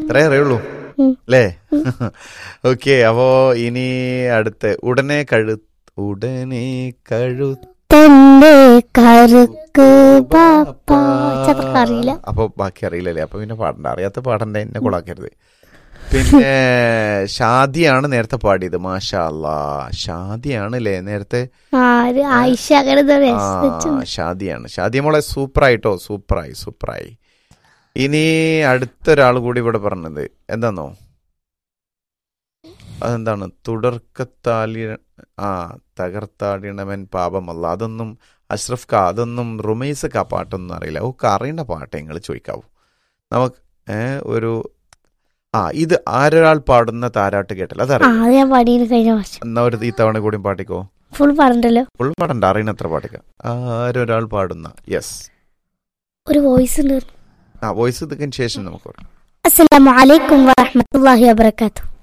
ഇത്രേ അറിയുള്ളൂ ഉം. അല്ലേ ഓക്കെ അപ്പോ ഇനി അടുത്ത് ഉടനെ കഴു ഉടനെ കഴു തന്റെ കറുക്ക് പാപ്പ ചിലർക്ക് അറിയില്ല അപ്പൊ ബാക്കി അറിയില്ലല്ലേ അപ്പൊ പിന്നെ പാടണ്ട അറിയാത്ത പാടണ്ട എന്നെ കൊളാക്കരുത് പിന്നെ ഷാദിയാണ് നേരത്തെ പാടിയത് മാഷാ അല്ലാ ഷാദിയാണ് അല്ലേ നേരത്തെ ആ ഒരു ആയിഷ അങ്ങനെ എന്തോ ആ രസം വെച്ചു. ഷാദിയാണ് ഷാദിയ മോളെ സൂപ്പറായിട്ടോ സൂപ്പറായി സൂപ്പറായി ഇനി അടുത്തൊരാൾ കൂടി ഇവിടെ പറഞ്ഞത് എന്താന്നോ അതെന്താണ് തുടർക്കത്താലി ആ തകർത്താടിണവൻ പാപമല്ല അതൊന്നും അഷ്റഫ് ക അതൊന്നും റുമൈസ് ആ പാട്ടൊന്നും അറിയില്ല ഓ അറിയേണ്ട പാട്ട് നിങ്ങൾ ചോദിക്കാവൂ നമുക്ക് ഏ, ഒരു ആ ഇത് ആരൊരാൾ പാടുന്ന താരാട്ട് കേട്ടല്ലോ ആ അതറിയാം അത് ഞാൻ പാടിയത് കഴിഞ്ഞ വർഷം എന്നാ ഒരു ഈ തവണ കൂടി പാടിക്കോ ഫുൾ പറഞ്ഞല്ലോ ഫുൾ പാടണ്ട അറിയണത്ര പാടിക്ക ആരൊരാൾ പാടുന്ന യെസ് ഒരു വോയിസ് ഉണ്ട് ആ വോയിസ് ഇതിന് ശേഷം നമുക്ക് പറയാം അസ്സലാമു അലൈക്കും വറഹ്മത്തുള്ളാഹി വബറകാതുഹു